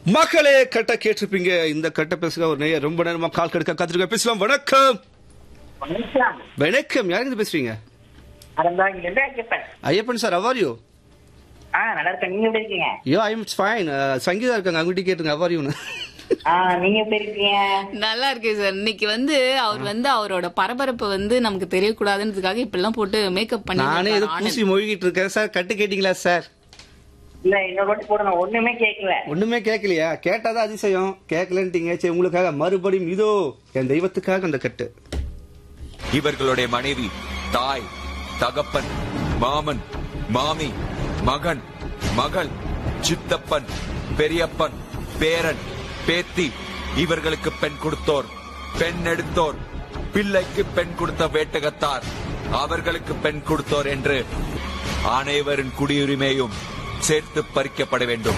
மக்களே கட்ட கேட்டிருப்பீங்க இந்த கட்ட பேசுக ஒரு நேயர் ரொம்ப நேரமா கால் கடுக்க காத்திருக்க பேசலாம் வணக்கம் வணக்கம் வணக்கம் யாருக்கு பேசுறீங்க அறந்தாங்க எந்த ஐயப்பன் ஐயப்பன் சார் அவர் யூ ஆ நல்லா இருக்கேன் நீங்க எப்படி இருக்கீங்க யோ ஐ எம் ஃபைன் சங்கீதா இருக்காங்க அவங்ககிட்ட கேட்டுங்க அவர் யூன்னு ஆ நீங்க எப்படி இருக்கீங்க நல்லா இருக்கு சார் இன்னைக்கு வந்து அவர் வந்து அவரோட பரபரப்பு வந்து நமக்கு தெரியக்கூடாதுன்றதுக்காக இப்படி எல்லாம் போட்டு மேக்கப் பண்ணி நானே ஏதோ பூசி மொழிகிட்டு இருக்கேன் சார் கட்டு கேட்டீங்களா சார் இல்ல இன்னொரு வாட்டி போடுங்க ஒண்ணுமே கேட்கல ஒண்ணுமே கேட்கலையா கேட்டாதான் அதிசயம் கேட்கலன்ட்டீங்க சரி உங்களுக்காக மறுபடியும் இதோ என் தெய்வத்துக்காக அந்த கட்டு இவர்களுடைய மனைவி தாய் தகப்பன் மாமன் மாமி மகன் மகள் சித்தப்பன் பெரியப்பன் பேரன் பேத்தி இவர்களுக்கு பெண் கொடுத்தோர் பெண் எடுத்தோர் பிள்ளைக்கு பெண் கொடுத்த வேட்டகத்தார் அவர்களுக்கு பெண் கொடுத்தோர் என்று அனைவரின் குடியுரிமையும் சேர்த்து பறிக்கப்பட வேண்டும்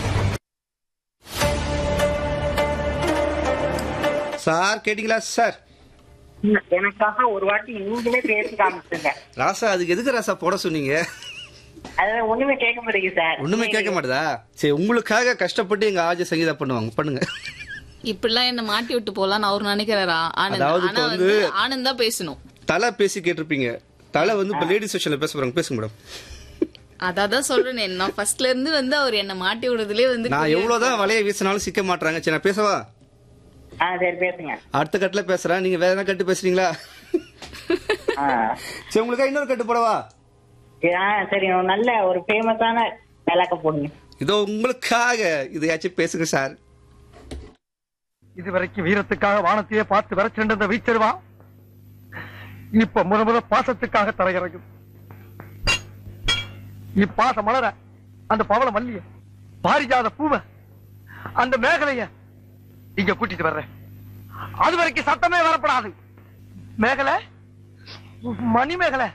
சார் கேட்டீங்களா சார் எனக்காக ஒரு வாட்டி நீங்களே பேசி காமிச்சுங்க ராசா அதுக்கு எதுக்கு ராசா போட சொன்னீங்க அது ஒண்ணுமே கேட்க மாட்டேங்குது சார் ஒண்ணுமே கேட்க மாட்டதா சரி உங்களுக்காக கஷ்டப்பட்டு எங்க ஆஜ சங்கீதா பண்ணுவாங்க பண்ணுங்க இப்படிலாம் என்ன மாட்டி விட்டு போலான்னு அவர் நினைக்கிறாரா ஆனந்த் அதாவது இப்ப ஆனா வந்து வந்து- ஆனந்த் தான் பேசணும் தலை பேசி கேட்டிருப்பீங்க தலை வந்து இப்ப லேடி செக்ஷன்ல பேச போறாங்க பேசுங்க மேடம் அதான் சொல்றேன் நான் ஃபர்ஸ்ட்ல இருந்து வந்து அவர் என்ன மாட்டி விடுறதுலயே வந்து நான் எவ்வளவுதான் வலைய வீசினாலும் சிக்க மாட்டாங்க சரி நான் பேசவா ஆ சரி பேசுங்க அடுத்த கட்டுல பேசுறேன் நீங்க வேற என்ன கட்டு பேசுறீங்களா ஆ சரி உங்களுக்காக இன்னொரு கட்டு போடவா ஆ, சரி ஒரு நல்ல ஒரு ஃபேமஸான விளக்க போடுங்க இதோ உங்களுக்காக இதையாச்சும் பேசுங்க சார் இதுவரைக்கும் வீரத்துக்காக வானத்தையே பார்த்து விரைச்சிருந்த வீச்சருவா இப்ப முத முத பாசத்துக்காக தரையிறங்கு இப்பாச மலர அந்த பவள மல்லிய பாரிஜாத பூவ அந்த மேகலைய இங்க கூட்டிட்டு வர்றேன் அது வரைக்கும் சத்தமே வரப்படாது மேகலை மணி மேகலை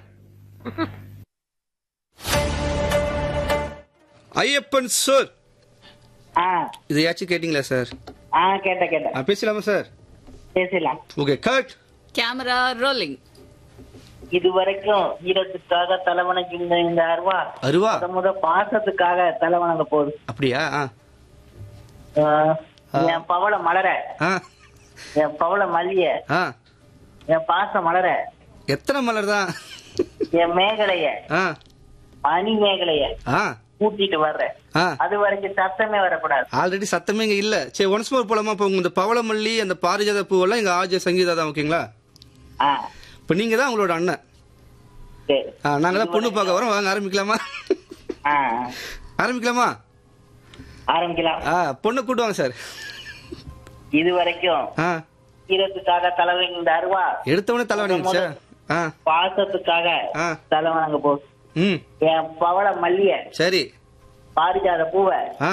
ஐயப்பன் சார் ஆ இதையாச்சும் கேட்டீங்களா சார் ஆ கேட்ட கேட்ட ஆ, பேசலாமா சார் பேசலாம் ஓகே கட் கேமரா ரோலிங் இதுவரைக்கும் வீரத்துக்காக தலைவணக்கு இந்த இந்த அருவா அருவா முத முத பாசத்துக்காக தலைவணங்க போகுது அப்படியா ஆ ஆ, என் பவள மலர ஆ என் பவள மல்லிய ஆ என் பாச மலர எத்தனை மலர் தான் என் மேகலைய ஆ பனி மேகலைய ஆ கூட்டிட்டு வர்றேன் ஆ அது வரைக்கும் சத்தமே வரக்கூடாது ஆல்ரெடி சத்தமே இங்க இல்ல சரி ஒன்ஸ் மோர் போலாமா இப்போ இந்த பவளமல்லி அந்த பாரிஜாத பூவெல்லாம் எங்க ஆஜ சங்கீதா தான் ஓகேங்களா ஆ இப்போ நீங்க தான் உங்களோட அண்ணன் சரி ஆ, நாங்க தான் பொண்ணு பார்க்க வரோம் வாங்க ஆரம்பிக்கலாமா ஆ ஆரம்பிக்கலாமா ஆரம்பிக்கலாம் ஆ பொண்ணை கூட்டு வாங்க சார் இது வரைக்கும் ஆ வீரத்துக்காக தலைவன் இந்த அருவா எடுத்தவொடனே தலைவணிச்சா ஆ பாசத்துக்காக ஆ. தலைவணங்க போகுது ம் என் பவள மல்லிய சரி பாரிஜாத பூவ ஆ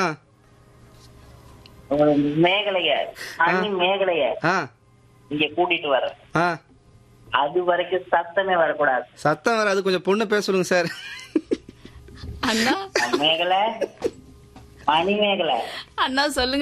உம், மேகலைய அணி மேகலைய ஆ இங்க கூட்டிட்டு வர்றேன் ஆ அது வரைக்கும் சத்தமே வரக்கூடாது சத்தம் வர அது கொஞ்சம் பொண்ணை பேச சொல்லுங்க சார் அண்ணா மேகலை மணி மேகலை அண்ணா சொல்லுங்க